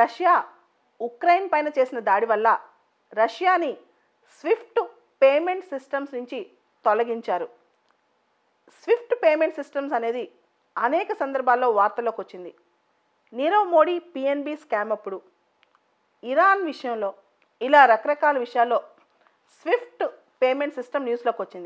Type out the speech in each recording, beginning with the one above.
Russia Ukraine పైన చేసిన దాడి వల్ల రష్యాని స్విఫ్ట్ పేమెంట్ సిస్టమ్స్ నుంచి తొలగించారు స్విఫ్ట్ పేమెంట్ సిస్టమ్స్ అనేది అనేక సందర్భాల్లో వార్తల్లోకి వచ్చింది నీరవ్ మోడీ పిఎన్బి స్కామ్ అప్పుడు ఇరాన్ విషయంలో ఇలా రకరకాల విషయాల్లో స్విఫ్ట్ పేమెంట్ సిస్టమ్ న్యూస్లోకి వచ్చింది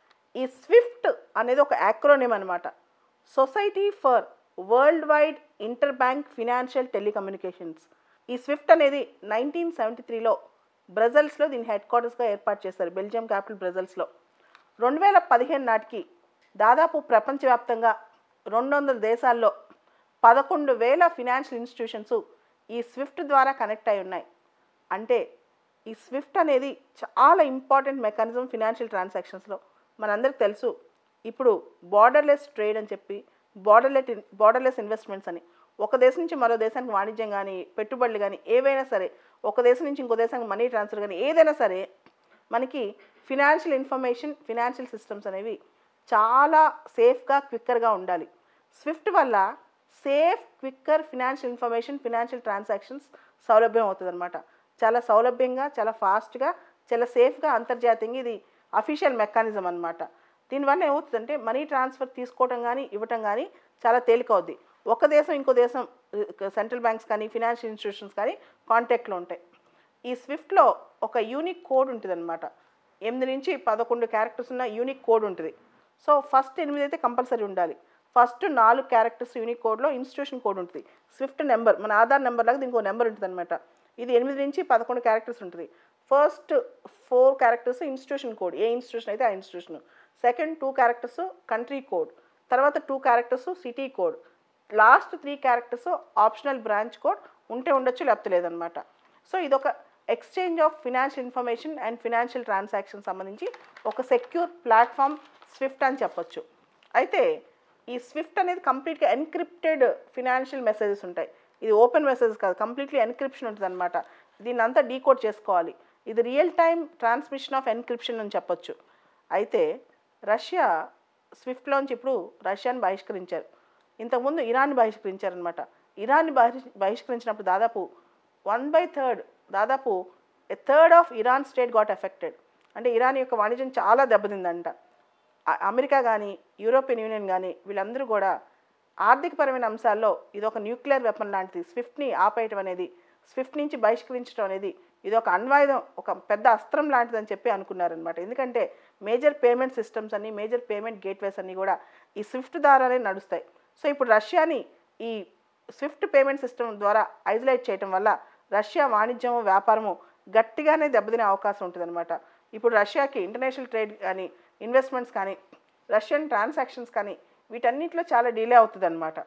ఈ స్విఫ్ట్ అనేది ఒక యాక్రోనిమ్ అనమాట society for world wide inter bank financial telecommunications ఈ స్విఫ్ట్ అనేది నైన్టీన్ సెవెంటీ త్రీలో బ్రజల్స్లో దీని హెడ్ క్వార్టర్స్గా ఏర్పాటు చేశారు బెల్జియం క్యాపిటల్ బ్రజల్స్లో రెండు వేల పదిహేను నాటికి దాదాపు ప్రపంచవ్యాప్తంగా రెండు వందల దేశాల్లో పదకొండు వేల ఫినాన్షియల్ ఇన్స్టిట్యూషన్స్ ఈ స్విఫ్ట్ ద్వారా కనెక్ట్ అయి ఉన్నాయి అంటే ఈ స్విఫ్ట్ అనేది చాలా ఇంపార్టెంట్ మెకానిజం ఫినాన్షియల్ ట్రాన్సాక్షన్స్లో మనందరికి తెలుసు ఇప్పుడు బార్డర్లెస్ ట్రేడ్ అని చెప్పి బార్డర్లెట్ బార్డర్లెస్ ఇన్వెస్ట్మెంట్స్ అని ఒక దేశం నుంచి మరో దేశానికి వాణిజ్యం కానీ పెట్టుబడులు కానీ ఏవైనా సరే ఒక దేశం నుంచి ఇంకో దేశానికి మనీ ట్రాన్స్ఫర్ కానీ ఏదైనా సరే మనకి ఫినాన్షియల్ ఇన్ఫర్మేషన్ ఫినాన్షియల్ సిస్టమ్స్ అనేవి చాలా సేఫ్గా క్విక్కర్గా ఉండాలి స్విఫ్ట్ వల్ల safe quicker financial information financial transactions సౌలభ్యం అవుతుంది అనమాట చాలా సౌలభ్యంగా చాలా ఫాస్ట్గా చాలా సేఫ్గా అంతర్జాతీయంగా ఇది అఫీషియల్ మెకానిజం అనమాట దీనివల్ల ఏమవుతుందంటే మనీ ట్రాన్స్ఫర్ తీసుకోవటం కానీ ఇవ్వటం కానీ చాలా తేలిక అవుద్ది ఒక దేశం ఇంకో దేశం సెంట్రల్ బ్యాంక్స్ కానీ ఫినాన్షియల్ ఇన్స్టిట్యూషన్స్ కానీ కాంటాక్ట్లో ఉంటాయి ఈ స్విఫ్ట్లో ఒక యూనిక్ కోడ్ ఉంటుంది అనమాట ఎనిమిది నుంచి పదకొండు క్యారెక్టర్స్ ఉన్న యూనిక్ కోడ్ ఉంటుంది సో ఫస్ట్ ఎనిమిది అయితే కంపల్సరీ ఉండాలి ఫస్ట్ నాలుగు క్యారెక్టర్స్ యూనిక్ కోడ్లో ఇన్స్టిట్యూషన్ కోడ్ ఉంటుంది స్విఫ్ట్ నెంబర్ మన ఆధార్ నెంబర్ లాగా దీనికి ఒక నెంబర్ ఉంటుంది అనమాట ఇది ఎనిమిది నుంచి పదకొండు క్యారెక్టర్స్ ఉంటుంది first four characters institution code ఏ ఇన్స్టిట్యూషన్ అయితే ఆ institution second two characters country code తర్వాత two characters city code last three characters optional branch code ఉంటే ఉండొచ్చు లేకపోతే లేదనమాట సో ఇదొక exchange of financial information and financial transaction సంబంధించి ఒక సెక్యూర్ ప్లాట్ఫామ్ స్విఫ్ట్ అని చెప్పొచ్చు అయితే ఈ స్విఫ్ట్ అనేది కంప్లీట్గా ఎన్క్రిప్టెడ్ ఫినాన్షియల్ మెసేజెస్ ఉంటాయి ఇది ఓపెన్ మెసేజెస్ కాదు కంప్లీట్లీ ఎన్క్రిప్షన్ ఉంటుంది అనమాట దీన్ని అంతా డీకోడ్ చేసుకోవాలి ఇది real time transmission of encryption అని చెప్పొచ్చు అయితే రష్యా స్విఫ్ట్లోంచి ఇప్పుడు రష్యాని బహిష్కరించారు ఇంతకుముందు ఇరాన్ని బహిష్కరించారనమాట ఇరాన్ని బహిష్ బహిష్కరించినప్పుడు దాదాపు వన్ బై థర్డ్ దాదాపు a third of Iran state got affected అంటే ఇరాన్ యొక్క వాణిజ్యం చాలా దెబ్బతిందంట అ- అమెరికా కానీ యూరోపియన్ యూనియన్ కానీ వీళ్ళందరూ కూడా ఆర్థికపరమైన అంశాల్లో ఇది ఒక న్యూక్లియర్ వెపన్ లాంటిది స్విఫ్ట్ని ఆపేయటం అనేది స్విఫ్ట్ నుంచి బహిష్కరించడం అనేది ఇది ఒక అణ్వాయుధం ఒక పెద్ద అస్త్రం లాంటిదని చెప్పి అనుకున్నారనమాట ఎందుకంటే మేజర్ పేమెంట్ సిస్టమ్స్ అన్ని మేజర్ పేమెంట్ గేట్వేస్ అన్నీ కూడా ఈ స్విఫ్ట్ ద్వారానే నడుస్తాయి సో ఇప్పుడు రష్యాని ఈ స్విఫ్ట్ పేమెంట్ సిస్టమ్ ద్వారా ఐసోలేట్ చేయటం వల్ల రష్యా వాణిజ్యము వ్యాపారము గట్టిగానే దెబ్బతినే అవకాశం ఉంటుందన్నమాట ఇప్పుడు రష్యాకి ఇంటర్నేషనల్ ట్రేడ్ కానీ ఇన్వెస్ట్మెంట్స్ కానీ రష్యన్ ట్రాన్సాక్షన్స్ కానీ వీటన్నిటిలో చాలా డిలే అవుతుంది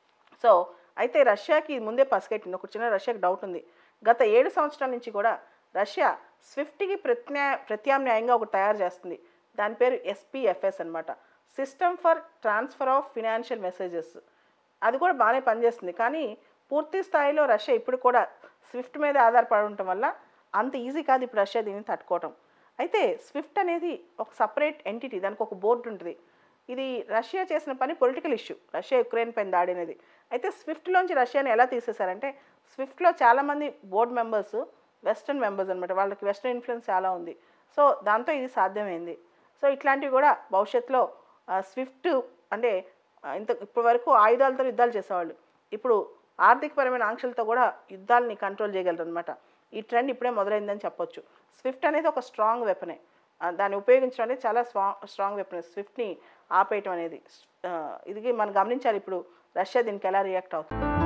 సో అయితే రష్యాకి ఇది ముందే పసిగట్టింది ఒక చిన్న రష్యాకి డౌట్ ఉంది గత ఏడు సంవత్సరాల నుంచి కూడా రష్యా స్విఫ్ట్కి ప్రత్యామ్నాయ ప్రత్యామ్నాయంగా ఒకటి తయారు చేస్తుంది దాని పేరు ఎస్పీఎఫ్ఎస్ అన్నమాట system for transfer of financial messages అది కూడా బాగానే పనిచేస్తుంది కానీ పూర్తి స్థాయిలో రష్యా ఇప్పుడు కూడా స్విఫ్ట్ మీద ఆధారపడి ఉండటం వల్ల అంత ఈజీ కాదు ఇప్పుడు రష్యా దీన్ని తట్టుకోవటం అయితే స్విఫ్ట్ అనేది ఒక సపరేట్ ఎంటిటీ దానికి ఒక బోర్డు ఉంటుంది ఇది రష్యా చేసిన పని పొలిటికల్ ఇష్యూ రష్యా యుక్రెయిన్ పైన దాడి అనేది అయితే స్విఫ్ట్లోంచి రష్యాని ఎలా తీసేశారంటే స్విఫ్ట్లో చాలామంది బోర్డు మెంబర్స్ వెస్ట్రన్ మెంబర్స్ అనమాట వాళ్ళకి వెస్ట్రన్ ఇన్ఫ్లుయెన్స్ చాలా ఉంది సో దాంతో ఇది సాధ్యమైంది సో ఇట్లాంటివి కూడా భవిష్యత్తులో ఆ, స్విఫ్ట్ అంటే ఆ, ఇంత ఇప్పటి వరకు ఆయుధాలతో యుద్ధాలు చేసేవాళ్ళు ఇప్పుడు ఆర్థికపరమైన ఆంక్షలతో కూడా యుద్ధాలని కంట్రోల్ చేయగలరు అనమాట ఈ ట్రెండ్ ఇప్పుడే మొదలైందని చెప్పొచ్చు స్విఫ్ట్ అనేది ఒక స్ట్రాంగ్ వెపనే ఆ, దాన్ని ఉపయోగించడం అనేది చాలా స్ట్రాంగ్ స్ట్రాంగ్ వెపన్ స్విఫ్ట్ని ఆపేయటం అనేది ఆ, ఇది మనం గమనించాలి ఇప్పుడు రష్యా దీనికి ఎలా రియాక్ట్ అవుతుంది